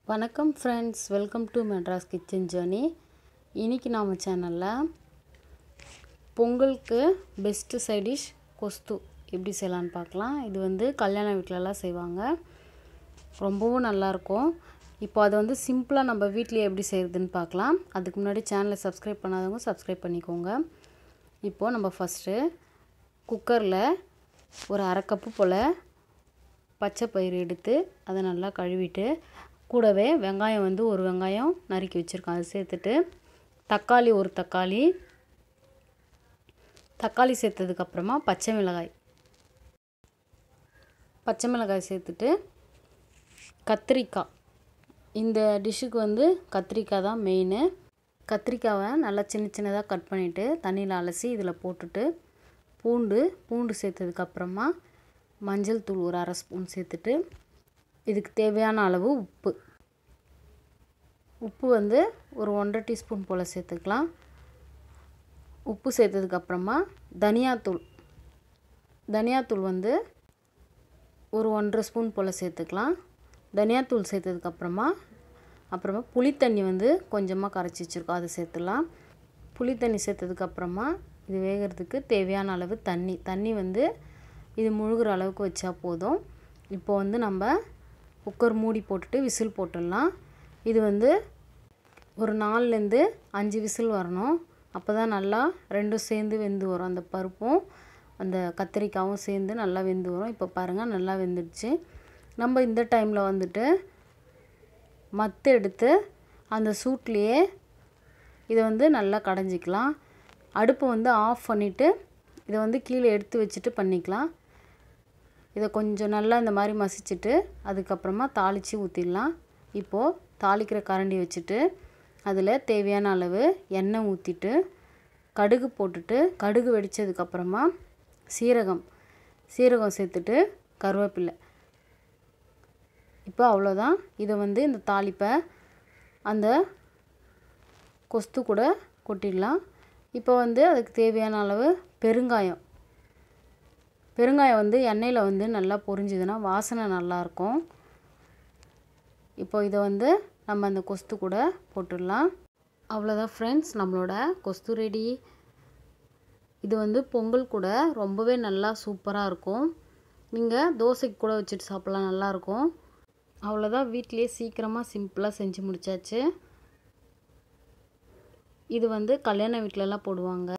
வணக்கம் friends welcome to Madras kitchen journey இன்றைக்கி நம்ம சேனலில் பொங்கலுக்கு பெஸ்ட்டு சைட் டிஷ் கொஸ்து எப்படி செய்யலான்னு பார்க்கலாம் இது வந்து கல்யாண வீட்டிலலாம் செய்வாங்க ரொம்பவும் நல்லாயிருக்கும் இப்போ அதை வந்து சிம்பிளாக நம்ம வீட்லேயே எப்படி செய்கிறதுன்னு பார்க்கலாம் அதுக்கு முன்னாடி சேனலை சப்ஸ்கிரைப் பண்ணாதவங்க சப்ஸ்கிரைப் பண்ணிக்கோங்க இப்போது நம்ம ஃபஸ்ட்டு குக்கரில் ஒரு அரை கப்பு போல் பச்சை பயிறு எடுத்து அதை நல்லா கழுவிட்டு கூடவே வெங்காயம் வந்து ஒரு வெங்காயம் நறுக்கி வச்சுருக்கோம் அதை சேர்த்துட்டு தக்காளி ஒரு தக்காளி தக்காளி சேர்த்ததுக்கப்புறமா பச்சை மிளகாய் பச்சை மிளகாய் சேர்த்துட்டு கத்திரிக்காய் இந்த டிஷ்ஷுக்கு வந்து கத்திரிக்காய் தான் மெயின் கத்திரிக்காவை நல்லா சின்ன சின்னதாக கட் பண்ணிவிட்டு தண்ணியில் அலசி இதில் போட்டுட்டு பூண்டு பூண்டு சேர்த்ததுக்கப்புறமா மஞ்சள் தூள் ஒரு அரை ஸ்பூன் சேர்த்துட்டு இதுக்கு தேவையான அளவு உப்பு உப்பு வந்து ஒரு ஒன்றரை டீஸ்பூன் போல் சேர்த்துக்கலாம் உப்பு சேர்த்ததுக்கப்புறமா தனியாத்தூள் தனியாத்தூள் வந்து ஒரு ஒன்றரை ஸ்பூன் போல் சேர்த்துக்கலாம் தனியாத்தூள் சேர்த்ததுக்கப்புறமா அப்புறமா புளித்தண்ணி வந்து கொஞ்சமாக கரைச்சி வச்சுருக்கோம் அதை சேர்த்துலாம் புளித்தண்ணி சேர்த்ததுக்கப்புறமா இது வேகிறதுக்கு தேவையான அளவு தண்ணி தண்ணி வந்து இது முழுகிற அளவுக்கு வச்சா போதும் இப்போ வந்து நம்ம குக்கர் மூடி போட்டுட்டு விசில் போட்டுடலாம் இது வந்து ஒரு நாலுலேருந்து அஞ்சு விசில் வரணும் அப்போ தான் நல்லா ரெண்டும் சேர்ந்து வெந்து வரும் அந்த பருப்பும் அந்த கத்திரிக்காயும் சேர்ந்து நல்லா வெந்து வரும் இப்போ பாருங்கள் நல்லா வெந்துடுச்சு நம்ம இந்த டைமில் வந்துட்டு மத்து எடுத்து அந்த சூட்லேயே இதை வந்து நல்லா கடைஞ்சிக்கலாம் அடுப்பை வந்து ஆஃப் பண்ணிவிட்டு இதை வந்து கீழே எடுத்து வச்சுட்டு பண்ணிக்கலாம் இதை கொஞ்சம் நல்லா இந்த மாதிரி மசிச்சுட்டு அதுக்கப்புறமா தாளித்து ஊற்றிடலாம் இப்போது தாளிக்கிற கரண்டி வச்சுட்டு அதில் தேவையான அளவு எண்ணெய் ஊற்றிட்டு கடுகு போட்டுட்டு கடுகு வெடித்ததுக்கப்புறமா சீரகம் சீரகம் சேர்த்துட்டு கருவேப்பிலை இப்போ அவ்வளோதான் இதை வந்து இந்த தாளிப்பை அந்த கொஸ்து கூட கொட்டிடலாம் இப்போ வந்து அதுக்கு தேவையான அளவு பெருங்காயம் பெருங்காயம் வந்து எண்ணெயில் வந்து நல்லா பொரிஞ்சுதுன்னா வாசனை நல்லாயிருக்கும் இப்போ இதை வந்து நம்ம அந்த கொஸ்து கூட போட்டுடலாம் அவ்வளோதான் ஃப்ரெண்ட்ஸ் நம்மளோட கொஸ்து ரெடி இது வந்து பொங்கல் கூட ரொம்பவே நல்லா சூப்பராக இருக்கும் நீங்கள் தோசைக்கு கூட வச்சுட்டு சாப்பிட்லாம் நல்லாயிருக்கும் அவ்வளோதான் வீட்டிலே சீக்கிரமாக சிம்பிளாக செஞ்சு முடித்தாச்சு இது வந்து கல்யாண வீட்டிலலாம் போடுவாங்க